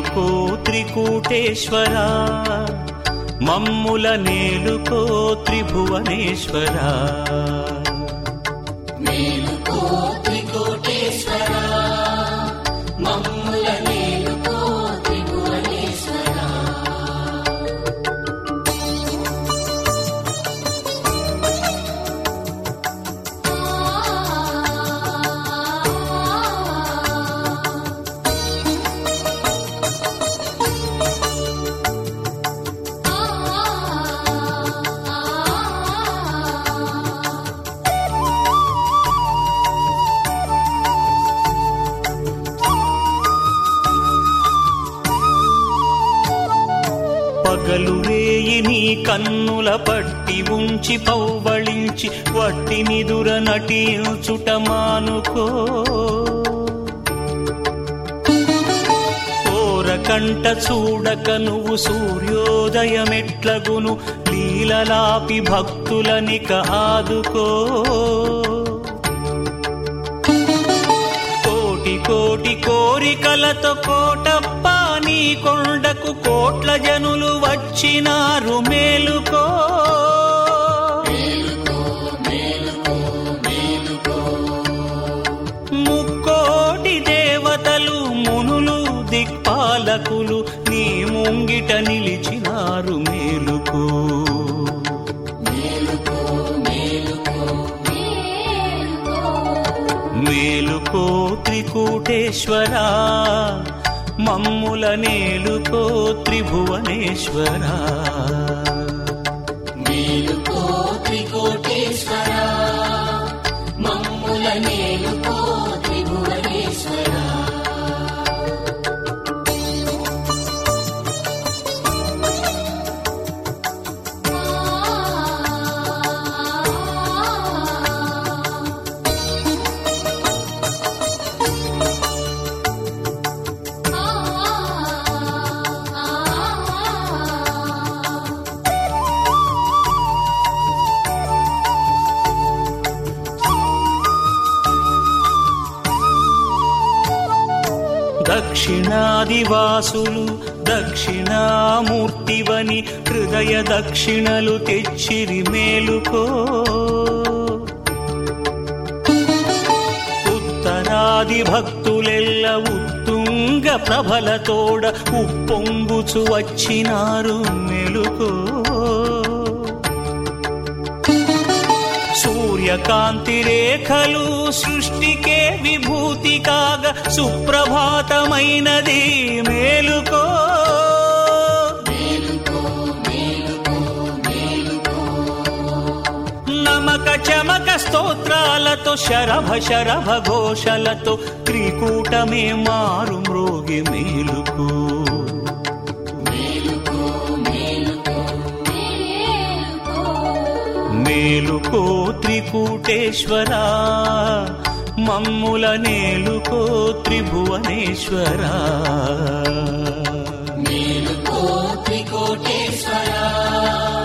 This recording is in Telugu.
మేలుకో త్రికూటేశ్వరా మమ్ముల నేలుకో త్రిభువనేశ్వరా మేలుకో త్రికోటేశ్వరా మమ్ముల మేలుకో త్రిభువనేశ్వరా పగలు రేయి నీ కన్నుల పట్టి ఉంచి పౌవళించి వట్టి నిదుర నటించుట మానుకో ఓరకంట చూడక నువ్వు సూర్యోదయమెట్లగును లీలలాపి భక్తులనిక ఆదుకో కోటి కోటి కోరికలతో కోటప్ప నీ కొండకు కోట్ల జనులు వచ్చినారు మేలుకో ముక్కోటి దేవతలు మునులు దిక్పాలకులు నీ ముంగిట నిలిచినారు మేలుకో మేలుకో త్రికూటేశ్వరా మమ్ముల నేలుకో త్రిభువనేశ్వరా మేలుకో త్రికోటేశ్వరా మమ్ముల మేలుకో త్రిభువనేశ్వరా దక్షిణాదివాసులు దక్షిణామూర్తివని హృదయ దక్షిణలు తెచ్చిరి మేలుకో ఉత్తరాది భక్తులెల్ల ఉత్తుంగ ప్రభలతోడ ఉప్పొంగుచు వచ్చినారు మెలుకో సూర్యకాంతి రేఖలు సృష్టికే విభూతి కాగ సుప్రభాతమైనది మేలుకో నమక చమక స్తోత్రాలతో శరభ శరభ ఘోషలతో త్రికూటమే మారు మ్రోగి మేలుకో మేలుకో త్రికూటేశ్వరా మమ్ముల నేలుకో త్రిభువనేశ్వరా మేలుకో త్రికోటేశ్వరా